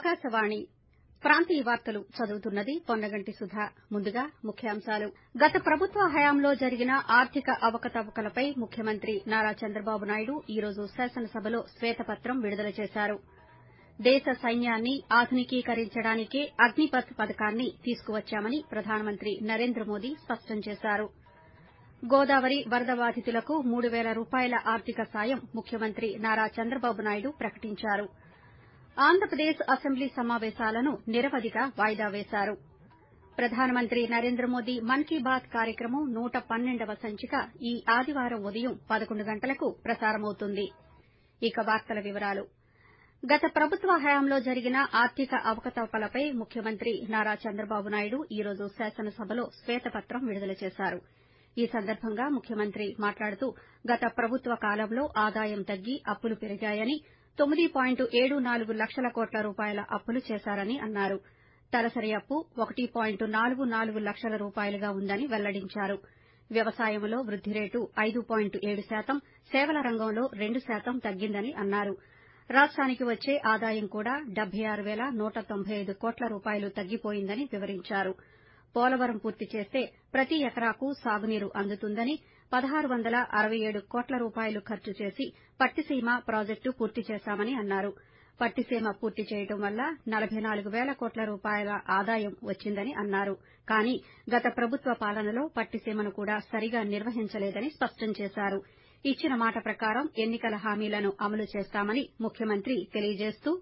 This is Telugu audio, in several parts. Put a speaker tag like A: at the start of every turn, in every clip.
A: ఆకాశవాణి ప్రాంతీయ వార్తలు చదువుతున్నది పొన్నగంటి సుధ ముందుగా ముఖ్యాంశాలు గత ప్రభుత్వ హయాంలో జరిగిన ఆర్థిక అవకతవకలపై ముఖ్యమంత్రి నారా చంద్రబాబు నాయుడు ఈ రోజు శాసనసభలో శ్వేతపత్రం విడుదల చేశారు దేశ సైన్యాన్ని ఆధునికీకరించడానికే అగ్నిపథ్ పథకాన్ని తీసుకువచ్చామని ప్రధానమంత్రి నరేంద్ర మోదీ స్పష్టం చేశారు గోదావరి వరద బాధితులకు మూడు పేల రూపాయల ఆర్థిక సాయం ముఖ్యమంత్రి నారా చంద్రబాబు నాయుడు ప్రకటించారు ఆంధ్రప్రదేశ్ అసెంబ్లీ సమావేశాలను నిరవధిగా వాయిదా వేశారు ప్రధానమంత్రి నరేంద్ర మోదీ మన్ కీ బాత్ కార్యక్రమం నూట పన్నెండవ సంచిక ఈ ఆదివారం ఉదయం పదకొండు గంటలకు ప్రసారమవుతుంది ఇక వార్తల వివరాలు గత ప్రభుత్వ హయాంలో జరిగిన ఆర్థిక అవకతవకలపై ముఖ్యమంత్రి నారా చంద్రబాబు నాయుడు ఈ రోజు శాసనసభలో శ్వేతపత్రం విడుదల చేశారు ఈ సందర్భంగా ముఖ్యమంత్రి మాట్లాడుతూ గత ప్రభుత్వ కాలంలో ఆదాయం తగ్గి అప్పులు పెరిగాయని తొమ్మిది పాయింట్ ఏడు నాలుగు లక్షల కోట్ల రూపాయల అప్పులు చేశారని అన్నారు తలసరి అప్పు ఒకటి పాయింట్ నాలుగు నాలుగు లక్షల రూపాయలుగా ఉందని వెల్లడించారు వ్యవసాయంలో వృద్ది రేటు ఐదు పాయింట్ ఏడు శాతం సేవల రంగంలో రెండు శాతం తగ్గిందని అన్నారు రాష్టానికి వచ్చే ఆదాయం కూడా డెబ్బై ఆరు పేల నూట తొంభై ఐదు కోట్ల రూపాయలు తగ్గిపోయిందని వివరించారు పోలవరం పూర్తి చేస్తే ప్రతి ఎకరాకు సాగునీరు అందుతుందని పదహారు వందల అరవై ఏడు కోట్ల రూపాయలు ఖర్చు చేసి పట్టిసీమ ప్రాజెక్టు పూర్తి చేశామని అన్నారు పట్టిసీమ పూర్తి చేయడం వల్ల నలబై నాలుగు పేల కోట్ల రూపాయల ఆదాయం వచ్చిందని అన్నారు కానీ గత ప్రభుత్వ పాలనలో పట్టిసీమను కూడా సరిగా నిర్వహించలేదని స్పష్టం చేశారు ఇచ్చిన మాట ప్రకారం ఎన్నికల హామీలను అమలు చేస్తామని ముఖ్యమంత్రి తెలియజేస్తూ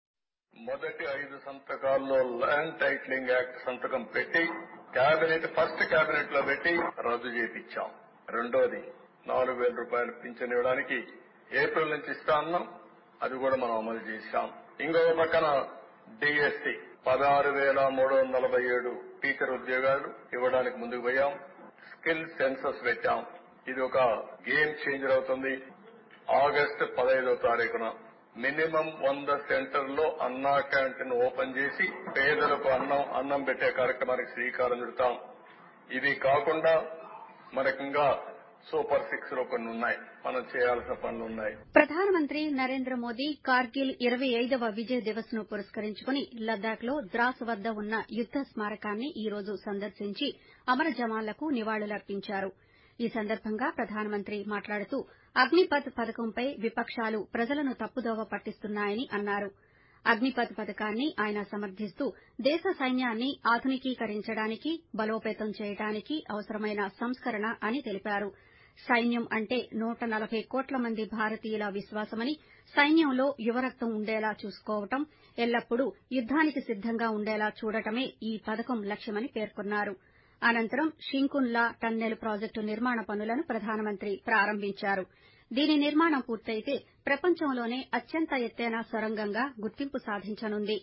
B: మొదటి ఐదు సంతకాల్లో ల్యాండ్ టైటిలింగ్ యాక్ట్ సంతకం పెట్టి కేబినెట్ ఫస్ట్ కేబినెట్ లో పెట్టి రద్దు చేయించాం రెండోది నాలుగు వేల రూపాయలు పింఛన్ ఇవ్వడానికి ఏప్రిల్ నుంచి ఇస్తా అన్నాం అది కూడా మనం అమలు చేశాం ఇంకొక పక్కన డిఎస్సి పదహారు వేల మూడు వందల నలభై ఏడు టీచర్ ఉద్యోగాలు ఇవ్వడానికి ముందుకు పోయాం స్కిల్ సెన్సస్ పెట్టాం ఇది ఒక గేమ్ చేంజర్ అవుతుంది ఆగస్టు పదహైదో తారీఖున మినిమం వంద సెంటర్లో అన్నా క్యాంటీన్ ఓపెన్ చేసి పేదలకు అన్నం అన్నం పెట్టే కార్యక్రమానికి శ్రీకారం చుడతాం ఇవి కాకుండా మనకింకా సూపర్ సిక్స్ లో కొన్ని ఉన్నాయి మనం చేయాల్సిన పనులు ఉన్నాయి
A: ప్రధానమంత్రి నరేంద్ర మోదీ కార్గిల్ ఇరవై ఐదవ విజయ్ దివస్ ను పురస్కరించుకుని లద్దాఖ్ లో ద్రాస్ వద్ద ఉన్న యుద్ద స్మారకాన్ని ఈ రోజు సందర్శించి అమర జవాన్లకు నివాళులర్పించారు ఈ సందర్భంగా ప్రధానమంత్రి మాట్లాడుతూ అగ్నిపథ్ పథకంపై విపకాలు ప్రజలను తప్పుదోవ పట్టిస్తున్నాయని అన్నారు అగ్నిపథ్ పథకాన్ని ఆయన సమర్దిస్తూ దేశ సైన్యాన్ని ఆధునికీకరించడానికి బలోపేతం చేయడానికి అవసరమైన సంస్కరణ అని తెలిపారు సైన్యం అంటే నూట నలబై కోట్ల మంది భారతీయుల విశ్వాసమని సైన్యంలో యువరక్తం ఉండేలా చూసుకోవడం ఎల్లప్పుడూ యుద్దానికి సిద్దంగా ఉండేలా చూడటమే ఈ పథకం లక్ష్యమని పేర్కొన్నారు అనంతరం షింకున్లా టన్నెల్ ప్రాజెక్టు నిర్మాణ పనులను ప్రధానమంత్రి ప్రారంభించారు దీని నిర్మాణం పూర్తయితే ప్రపంచంలోనే అత్యంత ఎత్తైన సొరంగంగా గుర్తింపు సాధించనుంది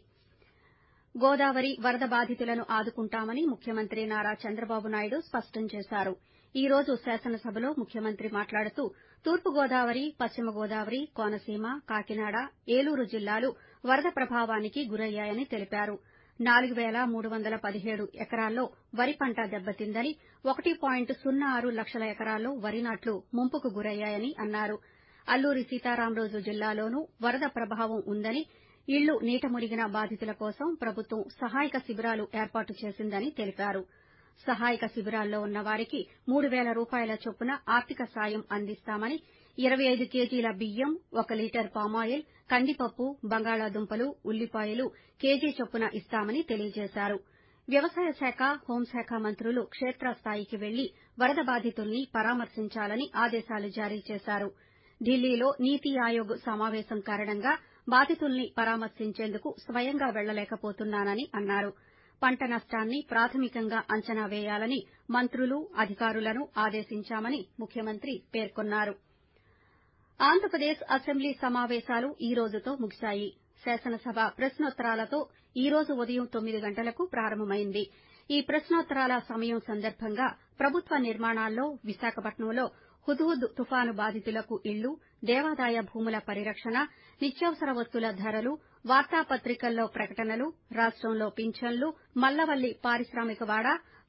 A: గోదావరి వరద బాధితులను ఆదుకుంటామని ముఖ్యమంత్రి నారా చంద్రబాబు నాయుడు స్పష్టం చేశారు ఈ రోజు శాసనసభలో ముఖ్యమంత్రి మాట్లాడుతూ తూర్పు గోదావరి పశ్చిమ గోదావరి కోనసీమ కాకినాడ ఏలూరు జిల్లాలు వరద ప్రభావానికి గురయ్యాయని తెలిపారు నాలుగు పేల మూడు వందల పదిహేడు ఎకరాల్లో వరి పంట దెబ్బతిందని ఒకటి పాయింట్ సున్నా ఆరు లక్షల ఎకరాల్లో వరి నాట్లు ముంపుకు గురయ్యాయని అన్నారు అల్లూరి సీతారామరాజు జిల్లాలోనూ వరద ప్రభావం ఉందని ఇళ్లు నీట మునిగిన బాధితుల కోసం ప్రభుత్వం సహాయక శిబిరాలు ఏర్పాటు చేసిందని తెలిపారు సహాయక శిబిరాల్లో ఉన్న వారికి మూడు పేల రూపాయల చొప్పున ఆర్థిక సాయం అందిస్తామని ఇరవై ఐదు కేజీల బియ్యం ఒక లీటర్ పామాయిల్ కందిపప్పు బంగాళాదుంపలు ఉల్లిపాయలు కేజీ చొప్పున ఇస్తామని తెలియజేశారు వ్యవసాయ శాఖ హోంశాఖ మంత్రులు క్షేత్రస్థాయికి వెళ్లి వరద బాధితుల్ని పరామర్శించాలని ఆదేశాలు జారీ చేశారు ఢిల్లీలో నీతి ఆయోగ్ సమావేశం కారణంగా బాధితుల్ని పరామర్శించేందుకు స్వయంగా వెళ్లలేకపోతున్నానని అన్నారు పంట నష్టాన్ని ప్రాథమికంగా అంచనా వేయాలని మంత్రులు అధికారులను ఆదేశించామని ముఖ్యమంత్రి పేర్కొన్నారు ఆంధ్రప్రదేశ్ అసెంబ్లీ సమావేశాలు ఈ రోజుతో ముగిశాయి శాసనసభ ప్రశ్నోత్తరాలతో ఈ రోజు ఉదయం తొమ్మిది గంటలకు ప్రారంభమైంది ఈ ప్రశ్నోత్తరాల సమయం సందర్భంగా ప్రభుత్వ నిర్మాణాల్లో విశాఖపట్నంలో హుద్హుద్ తుపాను బాధితులకు ఇళ్లు దేవాదాయ భూముల పరిరక్షణ నిత్యావసర వస్తువుల ధరలు వార్తాపత్రికల్లో ప్రకటనలు రాష్టంలో పింఛన్లు మల్లవల్లి పారిశ్రామికవాడ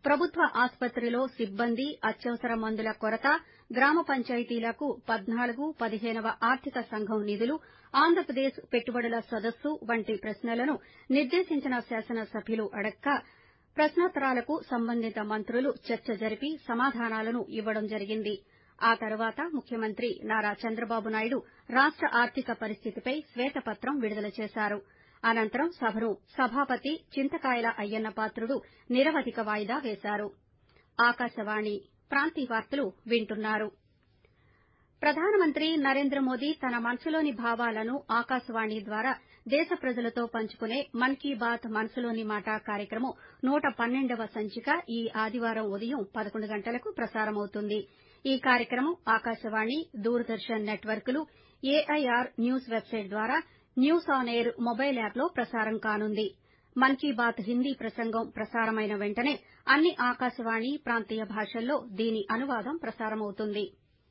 A: ప్రభుత్వ ఆసుపత్రిలో సిబ్బంది అత్యవసర మందుల కొరత గ్రామ పంచాయతీలకు పద్నాలుగు పదిహేనవ ఆర్థిక సంఘం నిధులు ఆంధ్రప్రదేశ్ పెట్టుబడుల సదస్సు వంటి ప్రశ్నలను నిర్దేశించిన శాసనసభ్యులు అడగ్గా ప్రశ్నోత్తరాలకు సంబంధిత మంత్రులు చర్చ జరిపి సమాధానాలను ఇవ్వడం జరిగింది ఆ తర్వాత ముఖ్యమంత్రి నారా చంద్రబాబు నాయుడు రాష్ట ఆర్థిక పరిస్థితిపై శ్వేతపత్రం విడుదల చేశారు అనంతరం సభను సభాపతి చింతకాయల అయ్యన్న పాత్రుడు నిరవధిక వాయిదా వేశారు ఆకాశవాణి ప్రాంతీయ వార్తలు వింటున్నారు ప్రధానమంత్రి నరేంద్ర మోదీ తన మనసులోని భావాలను ఆకాశవాణి ద్వారా దేశ ప్రజలతో పంచుకునే మన్ కీ బాత్ మనసులోని మాట కార్యక్రమం నూట పన్నెండవ సంచిక ఈ ఆదివారం ఉదయం పదకొండు గంటలకు ప్రసారమవుతుంది ఈ కార్యక్రమం ఆకాశవాణి దూరదర్శన్ నెట్వర్క్లు ఏఐఆర్ న్యూస్ వెబ్సైట్ ద్వారా న్యూస్ ఆన్ ఎయిర్ మొబైల్ యాప్లో ప్రసారం కానుంది మన్ కీ బాత్ హిందీ ప్రసంగం ప్రసారమైన వెంటనే అన్ని ఆకాశవాణి ప్రాంతీయ భాషల్లో దీని అనువాదం ప్రసారమవుతుంది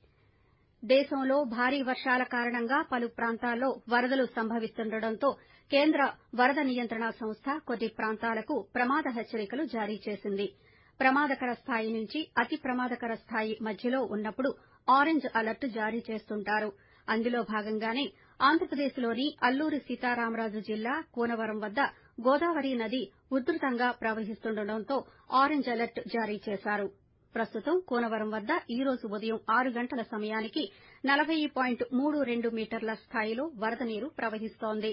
A: దేశంలో భారీ వర్షాల కారణంగా పలు ప్రాంతాల్లో వరదలు సంభవిస్తుండటంతో కేంద్ర వరద నియంత్రణ సంస్థ కొన్ని ప్రాంతాలకు ప్రమాద హెచ్చరికలు జారీ చేసింది ప్రమాదకర స్థాయి నుంచి అతి ప్రమాదకర స్థాయి మధ్యలో ఉన్నప్పుడు ఆరెంజ్ అలర్ట్ జారీ చేస్తుంటారు అందులో భాగంగానే ఆంధ్రప్రదేశ్లోని అల్లూరి సీతారామరాజు జిల్లా కూనవరం వద్ద గోదావరి నది ఉధృతంగా ప్రవహిస్తుండటంతో ఆరెంజ్ అలర్ట్ జారీ చేశారు ప్రస్తుతం కూనవరం వద్ద ఈ రోజు ఉదయం ఆరు గంటల సమయానికి నలభై పాయింట్ మూడు రెండు మీటర్ల స్థాయిలో వరద నీరు ప్రవహిస్తోంది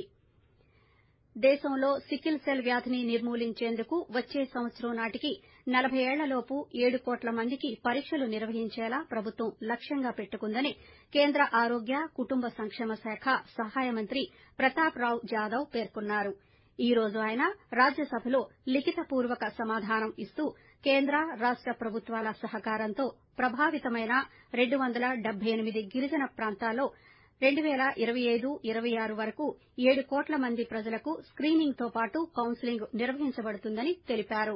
A: దేశంలో సికిల్ సెల్ వ్యాధిని నిర్మూలించేందుకు వచ్చే సంవత్సరం నాటికి నలభై ఏళ్లలోపు ఏడు కోట్ల మందికి పరీక్షలు నిర్వహించేలా ప్రభుత్వం లక్ష్యంగా పెట్టుకుందని కేంద్ర ఆరోగ్య కుటుంబ సంక్షేమ శాఖ సహాయ మంత్రి ప్రతాప్ రావ్ జాదవ్ పేర్కొన్నారు ఈ రోజు ఆయన రాజ్యసభలో లిఖితపూర్వక సమాధానం ఇస్తూ కేంద్ర రాష్ట ప్రభుత్వాల సహకారంతో ప్రభావితమైన రెండు వందల డెబ్బై ఎనిమిది గిరిజన ప్రాంతాల్లో రెండు పేల ఇరవై ఐదు ఇరవై ఆరు వరకు ఏడు కోట్ల మంది ప్రజలకు స్కీనింగ్ తో పాటు కౌన్సిలింగ్ నిర్వహించబడుతుందని తెలిపారు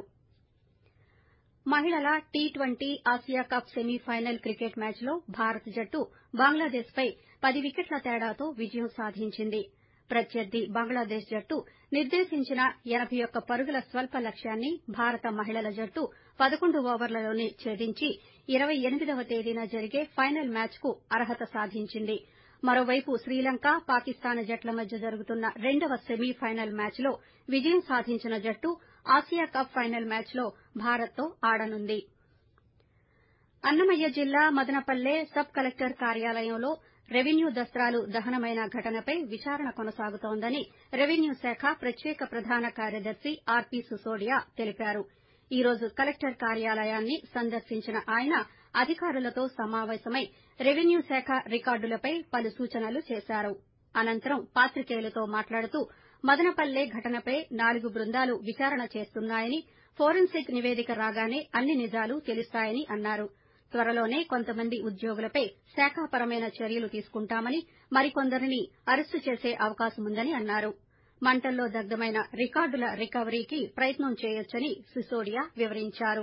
A: మహిళల T twenty Asia cup semifinal cricket మ్యాచ్లో భారత జట్టు బంగ్లాదేశ్ పై పది వికెట్ల తేడాతో విజయం సాధించింది ప్రత్యర్థి బంగ్లాదేశ్ జట్టు నిర్దేశించిన ఎనబై ఒక్క పరుగుల స్వల్ప లక్ష్యాన్ని భారత మహిళల జట్టు పదకొండు ఓవర్లలోనే ఛేదించి ఇరవై ఎనిమిదవ తేదీన జరిగే ఫైనల్ మ్యాచ్కు అర్హత సాధించింది మరోవైపు శ్రీలంక పాకిస్తాన్ జట్ల మధ్య జరుగుతున్న రెండవ సెమీఫైనల్ మ్యాచ్లో విజయం సాధించిన జట్టు ఆసియా కప్ ఫైనల్ మ్యాచ్లో భారత్తో ఆడనుంది అన్నమయ్య జిల్లా మదనపల్లె సబ్ కలెక్టర్ కార్యాలయంలో రెవెన్యూ దస్తాలు దహనమైన ఘటనపై విచారణ కొనసాగుతోందని రెవెన్యూ శాఖ ప్రత్యేక ప్రధాన కార్యదర్శి ఆర్పీ సిసోడియా తెలిపారు ఈ రోజు కలెక్టర్ కార్యాలయాన్ని సందర్శించిన ఆయన అధికారులతో సమావేశమై రెవెన్యూ శాఖ రికార్డులపై పలు సూచనలు చేశారు అనంతరం పాత్రికేయులతో మాట్లాడుతూ మదనపల్లె ఘటనపై నాలుగు బృందాలు విచారణ చేస్తున్నాయని ఫోరెన్సిక్ నివేదిక రాగానే అన్ని నిజాలు తెలుస్తాయని అన్నారు త్వరలోనే కొంతమంది ఉద్యోగులపై శాఖాపరమైన చర్యలు తీసుకుంటామని మరికొందరిని అరెస్టు చేసే అవకాశముందని అన్నారు మంటల్లో దగ్ధమైన రికార్డుల రికవరీకి ప్రయత్నం చేయొచ్చని సిసోడియా వివరించారు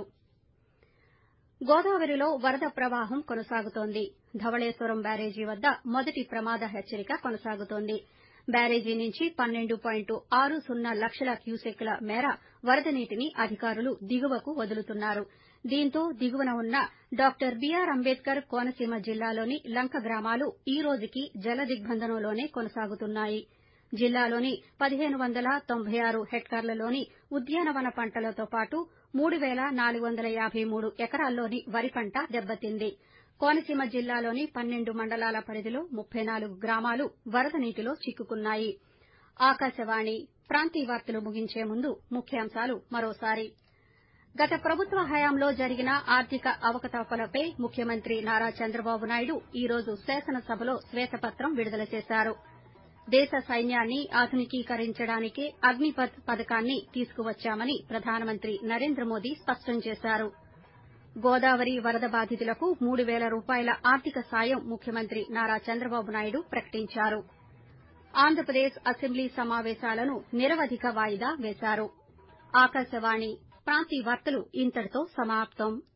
A: గోదావరిలో వరద ప్రవాహం కొనసాగుతోంది ధవళేశ్వరం బ్యారేజీ వద్ద మొదటి ప్రమాద హెచ్చరిక కొనసాగుతోంది బ్యారేజీ నుంచి పన్నెండు పాయింట్ ఆరు సున్నా లక్షల క్యూసెక్కుల మేర వరద నీటిని అధికారులు దిగువకు వదులుతున్నారు దీంతో దిగువన ఉన్న డాక్టర్ బీఆర్ అంబేద్కర్ కోనసీమ జిల్లాలోని లంక గ్రామాలు ఈ రోజుకి జల దిగ్బంధనంలోనే కొనసాగుతున్నాయి జిల్లాలోని పదిహేను వందల తొంభై ఆరు హెక్టార్లలోని ఉద్యానవన పంటలతో పాటు మూడు పేల నాలుగు వందల యాబై మూడు ఎకరాల్లోని వరి పంట దెబ్బతింది కోనసీమ జిల్లాలోని పన్నెండు మండలాల పరిధిలో ముప్పై నాలుగు గ్రామాలు వరద నీటిలో చిక్కుకున్నాయి ఆకాశవాణి ప్రాంతీయ వార్తలు ముగించే ముందు ముఖ్యాంశాలు మరోసారి గత ప్రభుత్వ హయాంలో జరిగిన ఆర్థిక అవకతవకలపై ముఖ్యమంత్రి నారా చంద్రబాబు నాయుడు ఈ రోజు శాసనసభలో శ్వేతపత్రం విడుదల చేశారు దేశ సైన్యాన్ని ఆధునికీకరించడానికే అగ్నిపథ్ పథకాన్ని తీసుకువచ్చామని ప్రధానమంత్రి నరేంద్ర మోదీ స్పష్టం చేశారు గోదావరి వరద బాధితులకు మూడు పేల రూపాయల ఆర్థిక సాయం ముఖ్యమంత్రి నారా చంద్రబాబు నాయుడు ప్రకటించారు ఆంధ్రప్రదేశ్ అసెంబ్లీ సమావేశాలను నిరవధిక వాయిదా వేశారు ఆకాశవాణి ప్రాంతీయ వార్తలు ఇంతటితో సమాప్తం